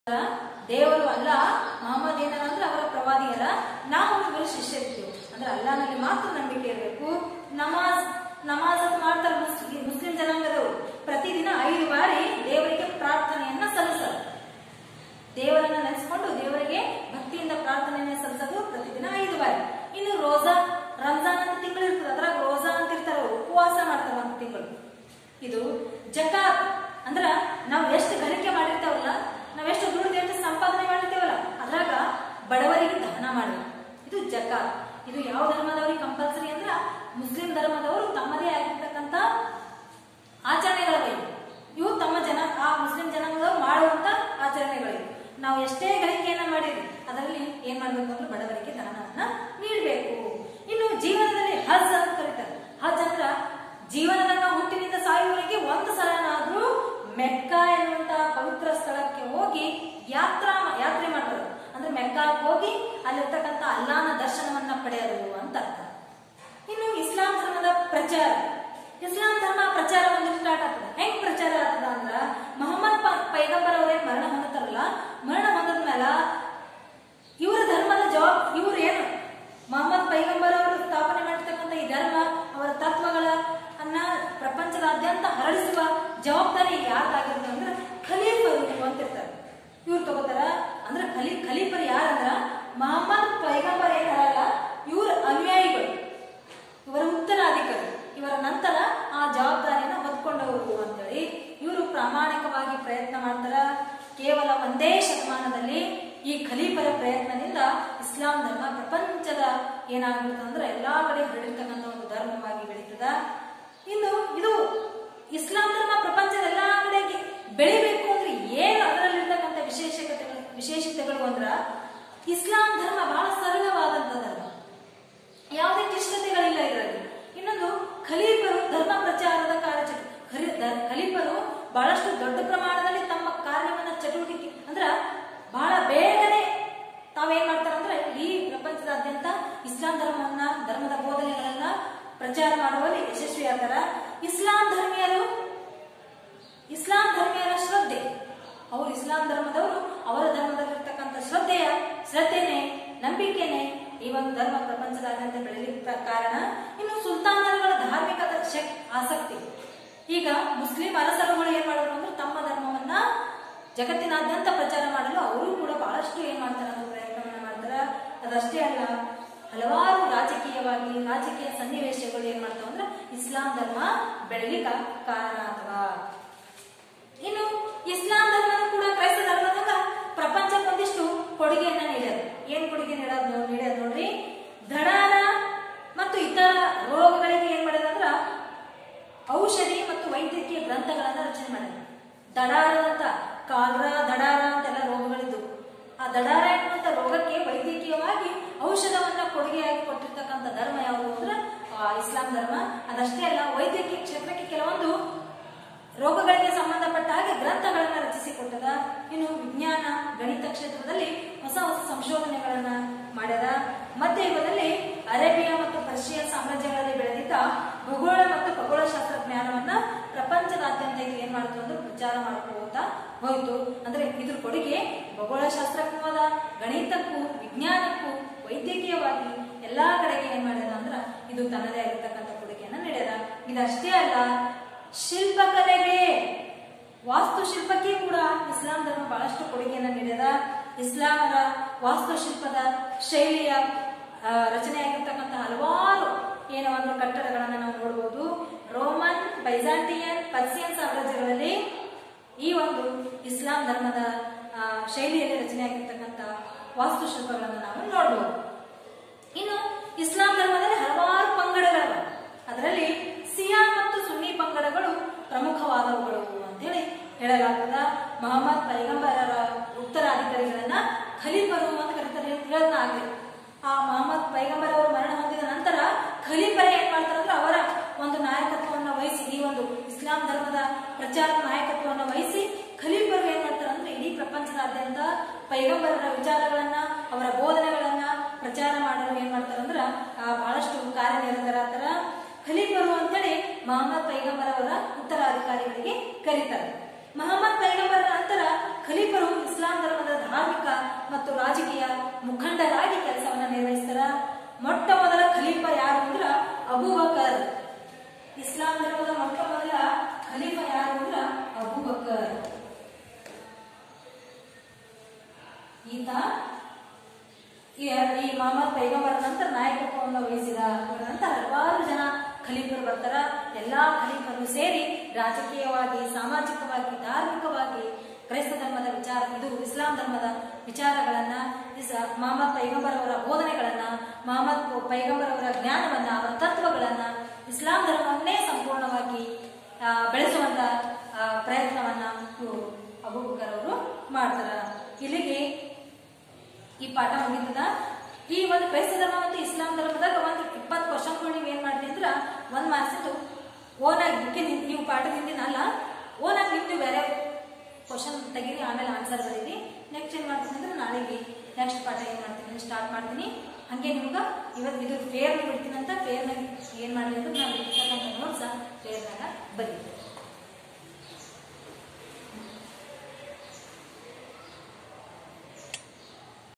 ದೇವರು ಅಲ್ಲ ಮಹಮ್ಮದ್ ಏನಂದ್ರೆ ಅವರ ಪ್ರವಾದಿ ಅಲ್ಲ ನಾವು ಇವರು ಶಿಷ್ಯರಿದ್ದೇವೆ ಅಂದ್ರೆ ಅಲ್ಲಾನಲ್ಲಿ ಮಾತ್ರ ನಂಬಿಕೆ ಇರಬೇಕು ನಮಾಜ್ ನಮಾಜ್ ಅಂತ ಮಾಡ್ತಾರೆ ಮುಸ್ಲಿಂ ಮುಸ್ಲಿಂ ಜನಾಂಗದವರು ಪ್ರತಿದಿನ ಐದು ಬಾರಿ ದೇವರಿಗೆ ಪ್ರಾರ್ಥನೆಯನ್ನ ಸಲ್ಲಿಸ್ತಾರೆ ದೇವರನ್ನ ನೆನೆಸ್ಕೊಂಡು ದೇವರಿಗೆ ಭಕ್ತಿಯಿಂದ ಪ್ರಾರ್ಥನೆಯನ್ನ ಸಲ್ಲಿಸೋದು ಪ್ರತಿದಿನ ಐದು ಬಾರಿ ಇನ್ನು ರೋಜಾ ರಂಜಾನ್ ಅಂತ ತಿಂಗಳು ಇರ್ತದೆ ಅದ್ರಾಗ ರೋಜಾ ಅಂತ ಇರ್ತಾರ ಉಪವಾಸ ಮಾಡ್ತಾರ ಒಂದು ತಿಂಗಳು ಇದು ಜಕಾತ್ ಅಂದ್ರ ನಾವು ಎಷ್ಟು ಗಳಿಕೆ ಮಾಡಿರ್ತೇವಲ್ಲ ನಾವ್ ಎಷ್ಟು ದುಡ್ಡು ಎಷ್ಟು ಸಂಪಾದನೆ ಮಾಡಿರ್ತೇವಲ್ಲ ಅದ್ರಾಗ ಬಡವರಿಗೆ ದಾನ ಮಾಡಿ ಇದು ಜಕಾತ್ ಇದು ಯಾವ ಧರ್ಮದವರಿಗೆ ಕಂಪಲ್ಸರಿ ಅಂದ್ರ ಮುಸ್ಲಿಂ ಧರ್ಮದವರು ತಮ್ಮದೇ ಆಗಿರ್ತಕ್ಕಂಥ ಆಚರಣೆಗಳಿವೆ ಇವು ತಮ್ಮ ಜನ ಆ ಮುಸ್ಲಿಂ ಜನಾಂಗದವರು ಮಾಡುವಂತ ಆಚರಣೆಗಳಿವೆ ನಾವು ಎಷ್ಟೇ ಗಳಿಕೆಯನ್ನ ಮಾಡಿದ್ವಿ ಅದರಲ್ಲಿ ಏನ್ ಮಾಡ್ಬೇಕು ಅಂದ್ರೆ ಬಡವರಿಗೆ ದಾನವನ್ನ ನೀಡಬೇಕು ಇನ್ನು ಜೀವನದಲ್ಲಿ ಹಜ್ ಅಂತ ಕರೀತಾರೆ ಹಜ್ ಅಂದ್ರ ಜೀವನದ ಹುಟ್ಟಿನಿಂದ ಸಾಯುವವರೆಗೆ ಒಂದು ಸಲನಾದ್ರೂ ಮೆಕ್ಕ ಎನ್ನುವಂತ ಪವಿತ್ರ ಸ್ಥಳಕ್ಕೆ ಹೋಗಿ ಯಾತ್ರಾ ಯಾತ್ರೆ ಮಾಡೋದು ಅಂದ್ರೆ ಮೆಕ್ಕಾಕ್ಕೆ ಹೋಗಿ ಅಲ್ಲಿರ್ತಕ್ಕಂಥ ಅಲ್ಲಾನ ದರ್ಶನವನ್ನ ಪಡೆಯೋದು ಅಂತ ಅರ್ಥ ಇನ್ನು ಇಸ್ಲಾಂ ಧರ್ಮದ ಪ್ರಚಾರ ಇಸ್ಲಾಂ ಧರ್ಮ ಪ್ರಚಾರ ಒಂದು ಸ್ಟಾರ್ಟ್ ಆಗ್ತದೆ ಹೆಂಗ್ ಪ್ರಚಾರ ಆಗ್ತದ ಅಂದ್ರ ಮೊಹಮ್ಮದ್ ಪ- ಪೈಗಂಬರ್ ಅವರೇ ಮರಣ ಹೊಂದುತ್ತಾರಲ್ಲ ಮರಣ ಹೊಂದದ ಮೇಲೆ ಇವರ ಧರ್ಮದ ಜವಾಬ್ ಇವ್ರು ಏನು ಮೊಹಮ್ಮದ್ ಪೈಗಂಬರ್ ಅವರು ಸ್ಥಾಪನೆ ಮಾಡಿರ್ತಕ್ಕಂಥ ಈ ಧರ್ಮ ಅವರ ತತ್ವಗಳ ಅನ್ನ ಪ್ರಪಂಚದಾದ್ಯಂತ ಹರಡಿಸುವ ಜವಾಬ್ದಾರಿ ಯಾರ್ದಾಗಿರ್ತದೆ ಅಂದ್ರೆ ಖಲೀಫರು ಅಂತಿರ್ತಾರೆ ಇವ್ರು ತಗೋತಾರ ಅಂದ್ರೆ ಖಲೀ ಖಲೀಫರ್ ಯಾರಂದ್ರ ಮೊಹಮ್ಮದ್ ಪೈಗಂಬರ್ ಏನಾರಲ್ಲ ಇವ್ರ ಅನುಯಾಯಿಗಳು ಇವರ ಉತ್ತರಾಧಿಕಾರಿ ಇವರ ನಂತರ ಆ ಜವಾಬ್ದಾರಿಯನ್ನು ಹೊತ್ಕೊಂಡವರು ಅಂತೇಳಿ ಇವರು ಪ್ರಾಮಾಣಿಕವಾಗಿ ಪ್ರಯತ್ನ ಮಾಡ್ತಾರ ಕೇವಲ ಒಂದೇ ಶತಮಾನದಲ್ಲಿ ಈ ಖಲೀಫರ ಪ್ರಯತ್ನದಿಂದ ಇಸ್ಲಾಂ ಧರ್ಮ ಪ್ರಪಂಚದ ಏನಾಗ್ಬಿಡ್ತದೆ ಅಂದ್ರೆ ಎಲ್ಲಾ ಕಡೆ ಹರಡಿರ್ತಕ್ಕಂಥ ಒಂದು ಧರ್ಮವಾಗಿ ಬೆಳೀತದ ಇನ್ನು ಇದು ಇಸ್ಲಾಂ ಧರ್ಮ ಪ್ರಪಂಚದ ಎಲ್ಲಾ ಕಡೆಗೆ ಬೆಳಿಬೇಕು ಅಂದ್ರೆ ಏನು ಅದರಲ್ಲಿರ್ತಕ್ಕಂಥ ವಿಶೇಷತೆಗಳು ವಿಶೇಷತೆಗಳು ಅಂದ್ರ ಇಸ್ಲಾಂ ಧರ್ಮ ಬಹಳ ಸರಳವಾದಂತ ಧರ್ಮ ಯಾವುದೇ ಕ್ಲಿಷ್ಟತೆಗಳಿಲ್ಲ ಇದರಲ್ಲಿ ಇನ್ನೊಂದು ಖಲೀಫರು ಧರ್ಮ ಪ್ರಚಾರದ ಕಾರ್ಯ ಖಲೀಫರು ಬಹಳಷ್ಟು ದೊಡ್ಡ ಪ್ರಮಾಣದಲ್ಲಿ ತಮ್ಮ ಕಾರ್ಯವನ್ನ ಚಟುವಟಿಕೆ ಅಂದ್ರ ಬಹಳ ಬೇಗನೆ ತಾವೇನ್ ಮಾಡ್ತಾರಂದ್ರೆ ಇಡೀ ಪ್ರಪಂಚದಾದ್ಯಂತ ಇಸ್ಲಾಂ ಧರ್ಮವನ್ನ ಧರ್ಮದ ಬೋಧನೆಗಳನ್ನ ಪ್ರಚಾರ ಮಾಡುವಲ್ಲಿ ಯಶಸ್ವಿಯಾದಾರ ಇಸ್ಲಾಂ ಧರ್ಮೀಯರು ಇಸ್ಲಾಂ ಧರ್ಮೀಯರ ಶ್ರದ್ಧೆ ಅವರು ಇಸ್ಲಾಂ ಧರ್ಮದವರು ಅವರ ಧರ್ಮದಲ್ಲಿರ್ತಕ್ಕಂಥ ಶ್ರದ್ಧೆಯ ಶ್ರದ್ಧೆನೆ ನಂಬಿಕೆನೆ ಈ ಒಂದು ಧರ್ಮ ಪ್ರಪಂಚದಾದ್ಯಂತ ಬೆಳೆಯಲಿಕ್ಕೆ ಕಾರಣ ಇನ್ನು ಸುಲ್ತಾನರುಗಳ ಧಾರ್ಮಿಕ ಶಕ್ ಆಸಕ್ತಿ ಈಗ ಮುಸ್ಲಿಂ ಅರಸರುಗಳು ಏನ್ ಮಾಡಿದ್ರು ಅಂದ್ರೆ ತಮ್ಮ ಧರ್ಮವನ್ನ ಜಗತ್ತಿನಾದ್ಯಂತ ಪ್ರಚಾರ ಮಾಡಲು ಅವರು ಕೂಡ ಬಹಳಷ್ಟು ಏನ್ ಮಾಡ್ತಾರೆ ಅನ್ನೋ ಪ್ರಯತ್ನವನ್ನ ಮಾಡ್ತಾರೆ ಅದಷ್ಟೇ ಅಲ್ಲ ಹಲವಾರು ರಾಜಕೀಯವಾಗಿ ರಾಜಕೀಯ ಸನ್ನಿವೇಶಗಳು ಏನ್ ಮಾಡ್ತಾವ ಅಂದ್ರೆ ಇಸ್ಲಾಂ ಧರ್ಮ ಬೆಳಲಿಕ್ಕೆ ಕಾರಣ ಅಥವಾ ಇನ್ನು ಇಸ್ಲಾಂ ಧರ್ಮದ ಕೂಡ ಕ್ರೈಸ್ತ ಧರ್ಮದಿಂದ ಪ್ರಪಂಚಕ್ಕೆ ಒಂದಿಷ್ಟು ಕೊಡುಗೆಯನ್ನ ನೀಡ್ಯದ ಏನ್ ಕೊಡುಗೆ ನೀಡೋದು ನೋ- ನೀಡ್ಯದ ನೋಡ್ರಿ ದಡಾರ ಮತ್ತು ಇತರ ರೋಗಗಳಿಗೆ ಏನ್ ಮಾಡ್ಯದಂದ್ರ ಔಷಧಿ ಮತ್ತು ವೈದ್ಯಕೀಯ ಗ್ರಂಥಗಳನ್ನ ರಚನೆ ಮಾಡಿದ್ರು ದಡಾರದಂತ ಕಾಲ್ರ ದಡಾರ ಅಂತೆಲ್ಲ ರೋಗಗಳಿದ್ದು ಆ ದಡಾರ ಎನ್ನುವಂತ ರೋಗಕ್ಕೆ ವೈದ್ಯಕೀಯವಾಗಿ ಔಷಧವನ್ನ ಕೊಡುಗೆಯಾಗಿ ಕೊಟ್ಟಿರ್ತಕ್ಕಂಥ ಧರ್ಮ ಯಾವುದು ಅಂದ್ರೆ ಆ ಇಸ್ಲಾಂ ಧರ್ಮ ಅದಷ್ಟೇ ಅಲ್ಲ ವೈದ್ಯಕೀಯ ಕ್ಷೇತ್ರಕ್ಕೆ ಕೆಲವೊಂದು ರೋಗಗಳಿಗೆ ಸಂಬಂಧಪಟ್ಟ ಹಾಗೆ ಗ್ರಂಥಗಳನ್ನ ರಚಿಸಿಕೊಟ್ಟದ ಇನ್ನು ವಿಜ್ಞಾನ ಗಣಿತ ಕ್ಷೇತ್ರದಲ್ಲಿ ಹೊಸ ಹೊಸ ಸಂಶೋಧನೆಗಳನ್ನ ಮಾಡ್ಯದ ಮಧ್ಯಯುಗದಲ್ಲಿ ಅರೇಬಿಯಾ ಮತ್ತು ಪರ್ಷಿಯಾ ಸಾಮ್ರಾಜ್ಯಗಳಲ್ಲಿ ಬೆಳೆದಿದ್ದ ಭೂಗೋಳ ಮತ್ತು ಖಗೋಳಶಾಸ್ತ್ರ ಜ್ಞಾನವನ್ನ ಪ್ರಪಂಚದಾದ್ಯಂತ ಇದು ಏನ್ ಮಾಡ್ತು ಅಂದ್ರೆ ಪ್ರಚಾರ ಮಾಡ್ಕೋತಾ ಹೋಯ್ತು ಅಂದ್ರೆ ಇದ್ರ ಕೊಡುಗೆ ಖಗೋಳಶಾಸ್ತ್ರಕ್ಕೂ ಅದ ಗಣಿತಕ್ಕೂ ವಿಜ್ಞಾನಕ್ಕೂ ವೈದ್ಯಕೀಯವಾಗಿ ಎಲ್ಲಾ ಕಡೆಗೆ ಏನ್ ಮಾಡ್ಯದ ಅಂದ್ರ ಇದು ತನ್ನದೇ ಆಗಿರ್ತಕ್ಕಂಥ ಕೊಡುಗೆಯನ್ನ ನೀಡ್ಯದ ಇದಷ್ಟೇ ಅಲ್ಲ ಶಿಲ್ಪಕಲೆಗೆ ವಾಸ್ತುಶಿಲ್ಪಕ್ಕೆ ಕೂಡ ಇಸ್ಲಾಂ ಧರ್ಮ ಬಹಳಷ್ಟು ಕೊಡುಗೆಯನ್ನು ನೀಡಿದ ಇಸ್ಲಾಮರ ವಾಸ್ತುಶಿಲ್ಪದ ಶೈಲಿಯ ಆ, ರಚನೆಯಾಗಿರ್ತಕ್ಕಂಥ ಹಲವಾರು ಏನೋ ಒಂದು ಕಟ್ಟಡಗಳನ್ನ ನಾವು ನೋಡಬಹುದು ರೋಮನ್ ಬೈಜಾಂಟಿಯನ್ ಪರ್ಸಿಯನ್ ಸಾಮ್ರಾಜ್ಯಗಳಲ್ಲಿ ಈ ಒಂದು ಇಸ್ಲಾಂ ಧರ್ಮದ ಆ, ಶೈಲಿಯಲ್ಲಿ ರಚನೆಯಾಗಿರ್ತಕ್ಕಂಥ ವಾಸ್ತುಶಿಲ್ಪಗಳನ್ನು ನಾವು ನೋಡಬಹುದು ಇನ್ನು ಇಸ್ಲಾಂ ಧರ್ಮದಲ್ಲಿ ಹಲವಾರು ಪಂಗಡಗಳಿವೆ ಅದರಲ್ಲಿ ಸಿಯಾ ಮತ್ತು ಸುನ್ನಿ ಪಂಗಡಗಳು ಪ್ರಮುಖವಾದವುಗಳು ಅಂತೇಳಿ ಹೇಳಲಾಗ್ತದ ಮೊಹಮ್ಮದ್ ಪೈಗಂಬರರ ಉತ್ತರಾಧಿಕಾರಿಗಳನ್ನ ಖಲೀಫರು ಅಂತ ಕರೀತಾರೆ ಹೇಳದ್ನ ಆಗ್ಲಿ ಆ ಮೊಹಮ್ಮದ್ ಪೈಗಂಬರ್ ಅವರು ಮರಣ ಹೊಂದಿದ ನಂತರ ಖಲೀಫರೇ ಏನ್ ಮಾಡ್ತಾರೆ ಅಂದ್ರೆ ಅವರ ಒಂದು ನಾಯಕತ್ವವನ್ನು ವಹಿಸಿ ಈ ಒಂದು ಇಸ್ಲಾಂ ಧರ್ಮದ ಪ್ರಚಾರದ ನಾಯಕತ್ವವನ್ನು ವಹಿಸಿ ಖಲೀಫರು ಏನ್ ಮಾಡ್ತಾರೆ ಅಂದ್ರೆ ಇಡೀ ಪ್ರಪಂಚದಾದ್ಯಂತ ಪೈಗಂಬರರ ವಿಚಾರಗಳನ್ನ ಅವರ ಬೋಧನೆಗಳನ್ನ ಪ್ರಚಾರ ಮಾಡಲು ಏನ್ ಮಾಡ್ತಾರೆ ಅಂದ್ರ ಆ, ಬಹಳಷ್ಟು ಕಾರ್ಯನಿರತರಾಗ್ತಾರ ಖಲೀಫರು ಅಂತೇಳಿ ಮೊಹಮ್ಮದ್ ಪೈಗಂಬರ್ ಅವರ ಉತ್ತರಾಧಿಕಾರಿಗಳಿಗೆ ಕರೀತಾರೆ ಮೊಹಮ್ಮದ್ ಪೈಗಂಬರ್ ನಂತರ ಖಲೀಫರು ಇಸ್ಲಾಂ ಧರ್ಮದ ಈತ ಈ ಈ ಮೊಹಮ್ಮದ್ ಪೈಗಂಬರ್ ನಂತರ ನಾಯಕತ್ವವನ್ನು ವಹಿಸಿದ ಇವರ ನಂತರ ಹಲವಾರು ಜನ ಖಲೀಫರು ಬರ್ತಾರ ಎಲ್ಲಾ ಖಲೀಫರು ಸೇರಿ ರಾಜಕೀಯವಾಗಿ ಸಾಮಾಜಿಕವಾಗಿ ಧಾರ್ಮಿಕವಾಗಿ ಕ್ರೈಸ್ತ ಧರ್ಮದ ವಿಚಾರ ಇದು ಇಸ್ಲಾಂ ಧರ್ಮದ ವಿಚಾರಗಳನ್ನ ಇಸ್ ಮೊಹಮ್ಮದ್ ಪೈಗಂಬರ್ ಅವರ ಬೋಧನೆಗಳನ್ನ ಮೊಹಮ್ಮದ್ ಪೈಗಂಬರ್ ಅವರ ಜ್ಞಾನವನ್ನ ಅವರ ತತ್ವಗಳನ್ನ ಇಸ್ಲಾಂ ಧರ್ಮವನ್ನೇ ಸಂಪೂರ್ಣವಾಗಿ ಆ, ಬೆಳೆಸುವಂತ ಆ, ಪ್ರಯತ್ನವನ್ನ ಇವ್ರು ಅಬೂಬಕರ್ ಅವರು ಮಾಡ್ತಾರ ಇಲ್ಲಿಗೆ ಈ ಪಾಠ ಮುಗಿತದ ಈ ಒಂದು ಕ್ರೈಸ್ತ ಧರ್ಮ ಮತ್ತು ಇಸ್ಲಾಂ ಧರ್ಮದಾಗ ಒಂದು ಇಪ್ಪತ್ತು ಕ್ವಶನ್ಗಳು ನೀವು ಏನ್ ಮಾಡ್ತೀವಿ ಅಂದ್ರ ಒಂದ್ ಮಾರ್ಕ್ಸಿಂದು ಓನ್ ಆಗಿ ಬುಕ್ಕಿನ ನೀವು ಪಾಠದಿಂದ ಅಲ್ಲ ಓನ್ ಆಗಿ ನಿಮ್ದು ಬೇರೆ ಕ್ವಶನ್ ತೆಗೀರಿ ಆಮೇಲೆ ಆನ್ಸರ್ ಬರೀರಿ ನೆಕ್ಸ್ಟ್ ಏನ್ ಮಾಡ್ತೀನಿ ಅಂದ್ರೆ ನಾಳೆಗೆ ನೆಕ್ಸ್ಟ್ ಪಾಠ ಏನ್ ಮಾಡ್ತೀನಿ ಸ್ಟಾರ್ಟ್ ಮಾಡ್ತೀನಿ ಹಂಗೆ ನಿಮ್ಗೆ ಇವತ್ತು ಇದು ಫೇರ್ ಬಿಡ್ತೀನಿ ಅಂತ ಫೇರ್ನಾಗ ಏನ್ ಮಾಡಲಿ ಅಂದ್ರೆ ನಾನು ನೋಟ್ಸ ಫೇರ್ನಾಗ ಬರೀ